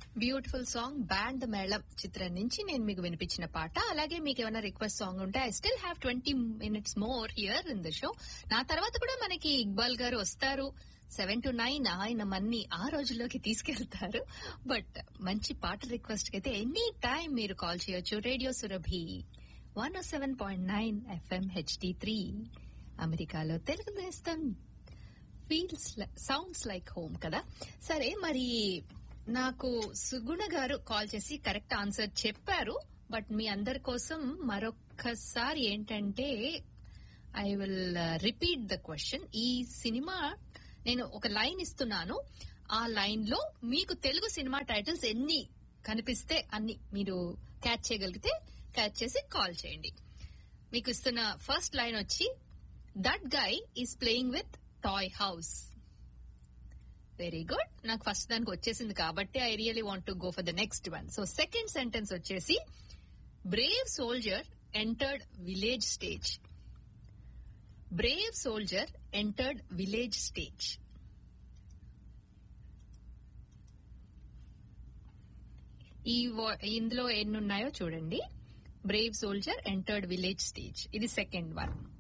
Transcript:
beautiful song band మేళం చిత్రం నుంచి నేను మీకు వినిపించిన పాట అలాగే మీకు ఏమైనా రిక్వెస్ట్ సాంగ్ ఉంటే I still have twenty minutes more here in the show నా తర్వాత కూడా మనకి ఇక్బాల్ గారు వస్తారు సెవెన్ టు నైన్ ఆయన మన్ని ఆ రోజుల్లోకి తీసుకెళ్తారు బట్ మంచి పాట రిక్వెస్ట్ కి అయితే ఎనీ టైం మీరు కాల్ చేయొచ్చు radio Surabhi one seven point nine FM HD three అమెరికాలో తెలుగు దేశం ఫీల్స్ సౌండ్స్ లైక్ హోమ్ కదా సరే మరి నాకు సుగుణ గారు కాల్ చేసి కరెక్ట్ ఆన్సర్ చెప్పారు బట్ మీ అందరి కోసం మరొక్కసారి ఏంటంటే I will repeat the question ఈ సినిమా నేను ఒక లైన్ ఇస్తున్నాను ఆ లైన్ లో మీకు తెలుగు సినిమా టైటిల్స్ ఎన్ని కనిపిస్తే అన్ని మీరు క్యాచ్ చేయగలిగితే క్యాచ్ చేసి కాల్ చేయండి మీకు ఇస్తున్న ఫస్ట్ లైన్ వచ్చి that guy is playing with toy house very good నాకు ఫస్ట్ దానికి వచ్చేసింది కాబట్టి I really want to go for the next one so second sentence వచ్చేసి brave soldier entered village stage brave soldier entered village stage ఈ ఇందులో ఎన్ని ఉన్నాయో చూడండి brave soldier entered village stage ఇది సెకండ్ వన్